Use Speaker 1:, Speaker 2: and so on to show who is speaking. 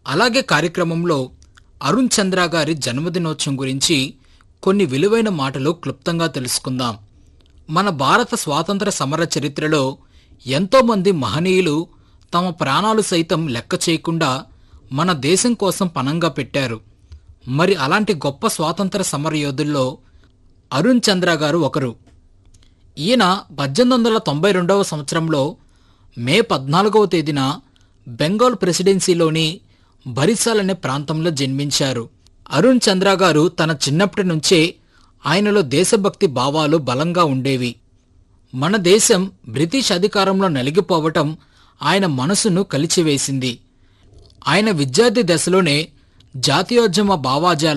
Speaker 1: అలాగే కార్యక్రమంలో అరుణ్ చంద్ర గారి జన్మదినోత్సవం గురించి కొన్ని విలువైన మాటలు క్లుప్తంగా తెలుసుకుందాం మన భారత స్వాతంత్ర సమర చరిత్రలో ఎంతోమంది మహనీయులు తమ ప్రాణాలు సైతం లెక్క చేయకుండా మన దేశం కోసం పనంగా పెట్టారు మరి అలాంటి గొప్ప స్వాతంత్ర సమరయోధుల్లో అరుణ్ చంద్ర గారు ఒకరు ఈయన పద్దెనిమిది వందల తొంభై రెండవ సంవత్సరంలో మే పద్నాలుగవ తేదీన బెంగాల్ ప్రెసిడెన్సీలోని బరిసాల్ అనే ప్రాంతంలో జన్మించారు అరుణ్ చంద్ర గారు తన చిన్నప్పటి నుంచే ఆయనలో దేశభక్తి భావాలు బలంగా ఉండేవి మన దేశం బ్రిటిష్ అధికారంలో నలిగిపోవటం ఆయన మనసును కలిచివేసింది ఆయన విద్యార్థి దశలోనే జాతీయోద్యమ భావాజాల